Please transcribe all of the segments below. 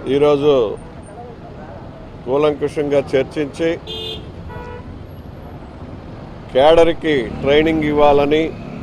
ఈరోజు కూలంకుషంగా చర్చించి కేడర్కి ట్రైనింగ్ ఇవ్వాలని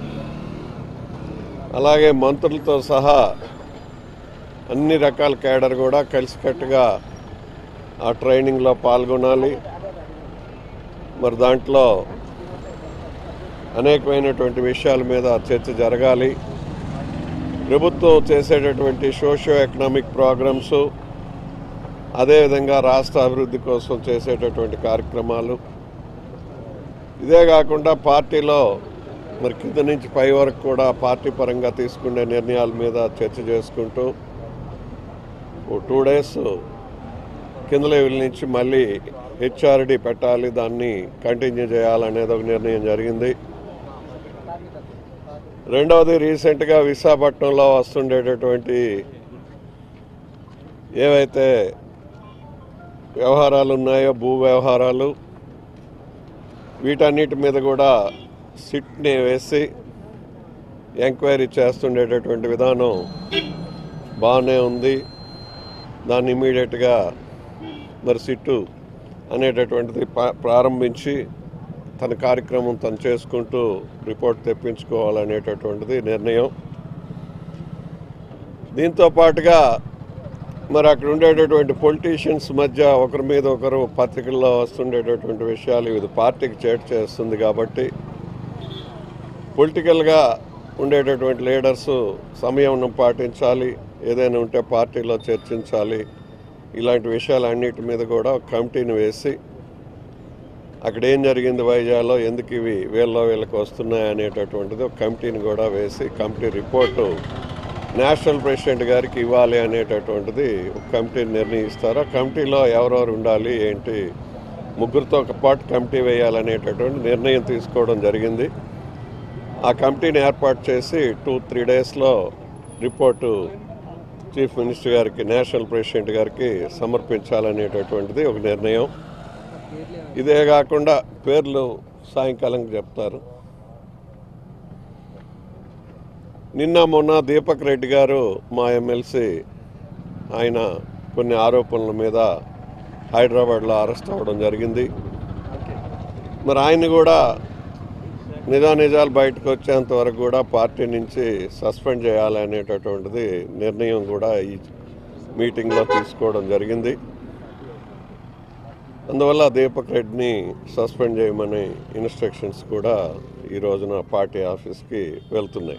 అలాగే మంత్రులతో సహా అన్ని రకాల కేడర్ కూడా కలిసికట్టుగా ఆ ట్రైనింగ్లో పాల్గొనాలి మరి దాంట్లో అనేకమైనటువంటి విషయాల మీద చర్చ జరగాలి ప్రభుత్వం చేసేటటువంటి సోషియో ఎకనామిక్ ప్రోగ్రామ్స్ అదేవిధంగా రాష్ట్ర అభివృద్ధి కోసం చేసేటటువంటి కార్యక్రమాలు ఇదే కాకుండా పార్టీలో మరి కింద నుంచి పై వరకు కూడా పార్టీ పరంగా తీసుకునే నిర్ణయాల మీద చర్చ చేసుకుంటూ ఓ టూ డేస్ కింద లెవెల్ నుంచి మళ్ళీ హెచ్ఆర్డి పెట్టాలి దాన్ని కంటిన్యూ చేయాలనేది ఒక నిర్ణయం జరిగింది రెండవది రీసెంట్గా విశాఖపట్నంలో వస్తుండేటటువంటి ఏవైతే వ్యవహారాలు ఉన్నాయో భూ వ్యవహారాలు వీటన్నిటి మీద కూడా సిట్ని వేసి ఎంక్వైరీ చేస్తుండేటటువంటి విధానం బాగానే ఉంది దాన్ని ఇమీడియట్గా మరి సిట్టు అనేటటువంటిది పా- ప్రారంభించి తన కార్యక్రమం తను చేసుకుంటూ రిపోర్ట్ తెప్పించుకోవాలనేటటువంటిది నిర్ణయం దీంతో పాటుగా మరి అక్కడ ఉండేటటువంటి పొలిటీషియన్స్ మధ్య ఒకరి మీద ఒకరు పత్రికల్లో వస్తుండేటటువంటి విషయాలు ఇది పార్టీకి చేటు చేస్తుంది కాబట్టి పొలిటికల్గా ఉండేటటువంటి లీడర్స్ సంయమనం పాటించాలి ఏదైనా ఉంటే పార్టీలో చర్చించాలి ఇలాంటి విషయాలన్నిటి మీద కూడా ఒక కమిటీని వేసి అక్కడ ఏం జరిగింది వైజాగ్లో ఎందుకు ఇవి వీళ్ళ వీళ్ళకి వస్తున్నాయి అనేటటువంటిది ఒక కమిటీని కూడా వేసి కమిటీ రిపోర్టు నేషనల్ ప్రెసిడెంట్ గారికి ఇవ్వాలి అనేటటువంటిది ఒక కమిటీని నిర్ణయిస్తారు ఆ కమిటీలో ఎవరెవరు ఉండాలి ఏంటి ముగ్గురితో ఒక పాటు కమిటీ వేయాలనేటటువంటి నిర్ణయం తీసుకోవడం జరిగింది ఆ కమిటీని ఏర్పాటు చేసి టూ త్రీ డేస్లో రిపోర్టు చీఫ్ మినిస్టర్ గారికి నేషనల్ ప్రెసిడెంట్ గారికి సమర్పించాలనేటటువంటిది ఒక నిర్ణయం ఇదే కాకుండా పేర్లు సాయంకాలం చెప్తారు నిన్న మొన్న దీపక్ రెడ్డి గారు మా ఎమ్మెల్సీ ఆయన కొన్ని ఆరోపణల మీద హైదరాబాద్లో అరెస్ట్ అవ్వడం జరిగింది మరి ఆయన కూడా నిజానిజాలు బయటకు వచ్చేంత వరకు కూడా పార్టీ నుంచి సస్పెండ్ చేయాలనేటటువంటిది నిర్ణయం కూడా ఈ మీటింగ్లో తీసుకోవడం జరిగింది అందువల్ల దీపక్ రెడ్డిని సస్పెండ్ చేయమని ఇన్స్ట్రక్షన్స్ కూడా ఈ రోజున పార్టీ ఆఫీస్కి వెళ్తున్నాయి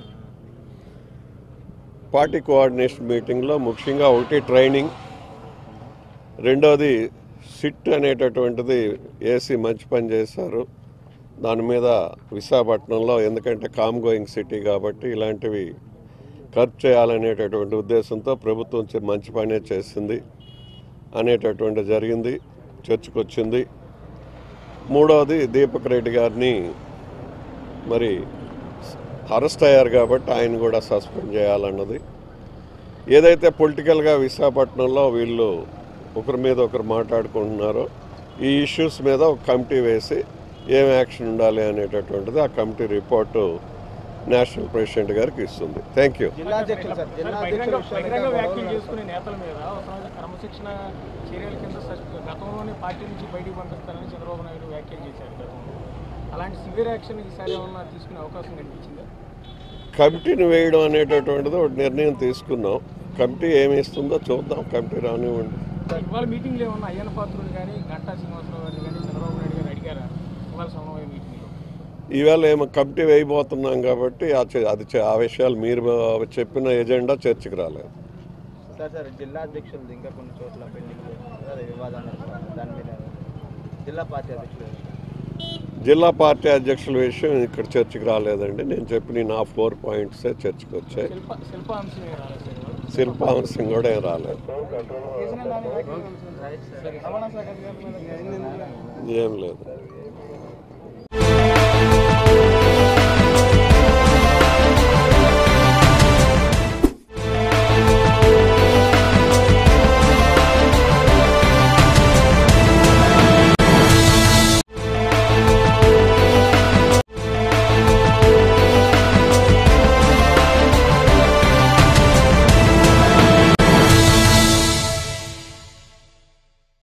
పార్టీ కోఆర్డినేషన్ మీటింగ్లో ముఖ్యంగా ఒకటి ట్రైనింగ్ రెండోది సిట్ అనేటటువంటిది ఏసీ మంచి పని చేశారు దాని మీద విశాఖపట్నంలో ఎందుకంటే కామ్ గోయింగ్ సిటీ కాబట్టి ఇలాంటివి ఖర్చు చేయాలనేటటువంటి ఉద్దేశంతో ప్రభుత్వం చే- మంచి పనే చేసింది అనేటటువంటి జరిగింది చర్చకు వచ్చింది మూడవది దీపక్ రెడ్డి గారిని మరి అరెస్ట్ అయ్యారు కాబట్టి ఆయన కూడా సస్పెండ్ చేయాలన్నది ఏదైతే పొలిటికల్గా విశాఖపట్నంలో వీళ్ళు ఒకరి మీద ఒకరు మాట్లాడుకుంటున్నారో ఈ ఇష్యూస్ మీద ఒక కమిటీ వేసి ఏం యాక్షన్ ఉండాలి అనేటటువంటిది ఆ కమిటీ రిపోర్టు నేషనల్ ప్రెసిడెంట్ గారికి ఇస్తుంది థ్యాంక్ యూ జిల్లా అధ్యక్షులు సార్ జిల్లా బహిరంగ అధ్యక్షులు బహిరంగ వ్యాఖ్యలు చేసుకునే నేతల మీద అవసరమైన క్రమశిక్షణ చర్యల కింద సస్- గతంలోనే పార్టీ నుంచి బయటికి పంపిస్తారని చంద్రబాబు నాయుడు వ్యాఖ్యలు చేశారు గతంలో అలాంటి సివియర్ యాక్షన్ ఈసారి ఏమన్నా తీసుకునే అవకాశం కనిపించిందా కమిటీని వేయడం అనేటటువంటిది ఒక నిర్ణయం తీసుకున్నాం కమిటీ ఏమి ఇస్తుందో చూద్దాం కమిటీ రానివ్వండి ఇవాళ మీటింగ్లో ఏమన్నా అయ్యన్న పాత్రుడు కానీ గంటా శ్రీనివాసరావు గారిని కానీ చంద్రబాబు నాయుడు గారు అడిగారా ఇవాళ సమన్వయ మీటింగ్లో ఈవేళ ఏమో కమిటీ వేయబోతున్నాం కాబట్టి ఆ చే- అది చే- ఆ విషయాలు మీరు చెప్పిన ఎజెండా చర్చకు రాలేదు సార్ సార్ జిల్లా అధ్యక్షులు ఇంకా కొన్ని చోట్ల పెండింగ్ అదే వివాదాలు నడుస్తున్నాయి. దాని మీద జిల్లా పార్టీ అధ్యక్షులు జిల్లా పార్టీ అధ్యక్షుల విషయం ఇక్కడ చర్చకు రాలేదండి నేను చెప్పిన నా ఫోర్ పాయింట్సే చర్చకు వచ్చాయి శిల్ప శిల్ప అంశమే రాలేదు సార్ ఇవాళ. శిల్పాంశం కూడా ఏం రాలేదు రవాణా శాఖ అధికారుల మీద ఏం లేదు